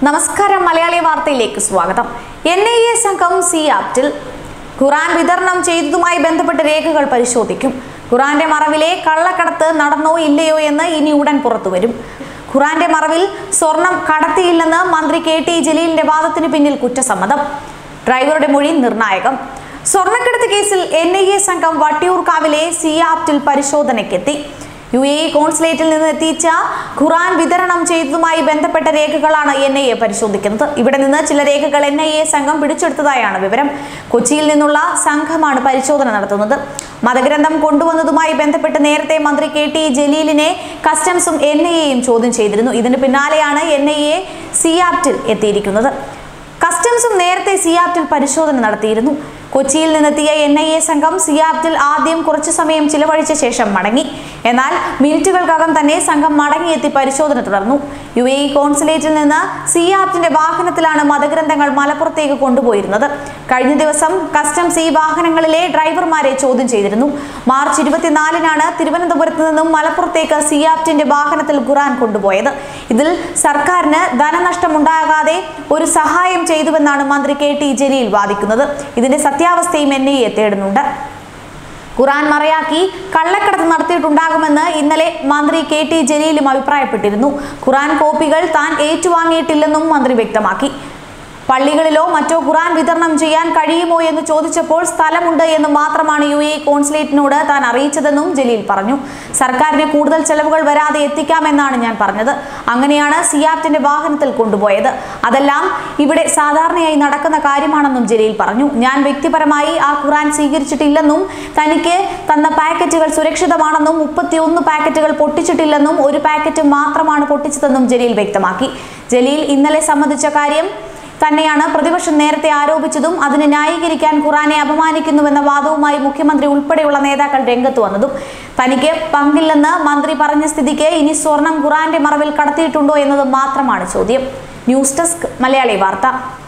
നമസ്കാരം മലയാളി വാർത്തയിലേക്ക് സ്വാഗതം എൻ ഐ എ സംഘം സി ആപ്റ്റിൽ ഖുറാൻ വിതരണം ചെയ്തതുമായി ബന്ധപ്പെട്ട രേഖകൾ പരിശോധിക്കും ഖുറാന്റെ മറവിലെ കള്ളക്കടത്ത് നടന്നോ ഇല്ലയോ എന്ന് ഇനി ഉടൻ പുറത്തുവരും ഖുറാന്റെ മറവിൽ സ്വർണം കടത്തിയില്ലെന്ന് മന്ത്രി കെ ടി ജലീലിന്റെ വാദത്തിന് പിന്നിൽ കുറ്റസമ്മതം ഡ്രൈവറുടെ മൊഴി നിർണായകം സ്വർണ്ണക്കടത്ത് കേസിൽ എൻ ഐ എ സംഘം വട്ടിയൂർക്കാവിലെ സി ആപ്റ്റിൽ പരിശോധനയ്ക്കെത്തി യു എ ഇ കോൺസുലേറ്റിൽ നിന്ന് എത്തിച്ച ഖുറാൻ വിതരണം ചെയ്തതുമായി ബന്ധപ്പെട്ട രേഖകളാണ് എൻ ഐ എ പരിശോധിക്കുന്നത് ഇവിടെ നിന്ന് ചില രേഖകൾ എൻ ഐ എ സംഘം പിടിച്ചെടുത്തതായാണ് വിവരം കൊച്ചിയിൽ നിന്നുള്ള സംഘമാണ് പരിശോധന നടത്തുന്നത് മതഗ്രന്ഥം കൊണ്ടുവന്നതുമായി ബന്ധപ്പെട്ട് നേരത്തെ മന്ത്രി കെ ടി ജലീലിനെ കസ്റ്റംസും എൻ ഐ എയും ചോദ്യം ചെയ്തിരുന്നു ഇതിന് പിന്നാലെയാണ് എൻ ഐ എ സിയാപ്റ്റിൽ എത്തിയിരിക്കുന്നത് കസ്റ്റംസും നേരത്തെ സിയാപ്റ്റിൽ പരിശോധന നടത്തിയിരുന്നു കൊച്ചിയിൽ നിന്നെത്തിയ എൻ ഐ എ സംഘം സിയാപ്റ്റിൽ ആദ്യം കുറച്ചു സമയം ചിലവഴിച്ച ശേഷം മടങ്ങി എന്നാൽ മിനിറ്റുകൾക്കകം തന്നെ സംഘം മടങ്ങിയെത്തി പരിശോധന തുടർന്നു യു എ ഇ കോൺസുലേറ്റിൽ നിന്ന് സിയാപ്റ്റിന്റെ വാഹനത്തിലാണ് മതഗ്രന്ഥങ്ങൾ മലപ്പുറത്തേക്ക് കൊണ്ടുപോയിരുന്നത് കഴിഞ്ഞ ദിവസം കസ്റ്റംസ് ഈ വാഹനങ്ങളിലെ ഡ്രൈവർമാരെ ചോദ്യം ചെയ്തിരുന്നു മാർച്ച് ഇരുപത്തിനാലിനാണ് തിരുവനന്തപുരത്ത് നിന്നും മലപ്പുറത്തേക്ക് സിയാപ്റ്റിന്റെ വാഹനത്തിൽ ഖുറാൻ കൊണ്ടുപോയത് ഇതിൽ സർക്കാരിന് ധനനഷ്ടമുണ്ടാകാതെ ഒരു സഹായം ചെയ്തുവെന്നാണ് മന്ത്രി കെ ടി ജലീൽ വാദിക്കുന്നത് ഇതിന്റെ സത്യാവസ്ഥയും എൻ ഐ എ തേടുന്നുണ്ട് ഖുറാൻ മറയാക്കി കള്ളക്കടത്ത് നടത്തിയിട്ടുണ്ടാകുമെന്ന് ഇന്നലെ മന്ത്രി കെ ടി ജലീലും അഭിപ്രായപ്പെട്ടിരുന്നു ഖുറാൻ കോപ്പികൾ താൻ ഏറ്റുവാങ്ങിയിട്ടില്ലെന്നും മന്ത്രി വ്യക്തമാക്കി പള്ളികളിലോ മറ്റോ ഖുറാൻ വിതരണം ചെയ്യാൻ കഴിയുമോ എന്ന് ചോദിച്ചപ്പോൾ സ്ഥലമുണ്ട് എന്ന് മാത്രമാണ് യു എ കോൺസുലേറ്റിനോട് താൻ അറിയിച്ചതെന്നും ജലീൽ പറഞ്ഞു സർക്കാരിന് കൂടുതൽ ചെലവുകൾ വരാതെ എത്തിക്കാമെന്നാണ് ഞാൻ പറഞ്ഞത് അങ്ങനെയാണ് സിയാപ്റ്റിന്റെ വാഹനത്തിൽ കൊണ്ടുപോയത് അതെല്ലാം ഇവിടെ സാധാരണയായി നടക്കുന്ന കാര്യമാണെന്നും ജലീൽ പറഞ്ഞു ഞാൻ വ്യക്തിപരമായി ആ ഖുറാൻ സ്വീകരിച്ചിട്ടില്ലെന്നും തനിക്ക് തന്ന പാക്കറ്റുകൾ സുരക്ഷിതമാണെന്നും മുപ്പത്തിയൊന്ന് പാക്കറ്റുകൾ പൊട്ടിച്ചിട്ടില്ലെന്നും ഒരു പാക്കറ്റ് മാത്രമാണ് പൊട്ടിച്ചതെന്നും ജലീൽ വ്യക്തമാക്കി ജലീൽ ഇന്നലെ സംബന്ധിച്ച കാര്യം തന്നെയാണ് പ്രതിപക്ഷം നേരത്തെ ആരോപിച്ചതും അതിനെ ന്യായീകരിക്കാൻ ഖുറാനെ അപമാനിക്കുന്നുവെന്ന വാദവുമായി മുഖ്യമന്ത്രി ഉൾപ്പെടെയുള്ള നേതാക്കൾ രംഗത്ത് വന്നതും തനിക്ക് പങ്കില്ലെന്ന് മന്ത്രി പറഞ്ഞ സ്ഥിതിക്ക് ഇനി സ്വർണം ഖുറാന്റെ മറവിൽ കടത്തിയിട്ടുണ്ടോ എന്നത് മാത്രമാണ് ചോദ്യം ന്യൂസ് ഡെസ്ക് മലയാളി വാർത്ത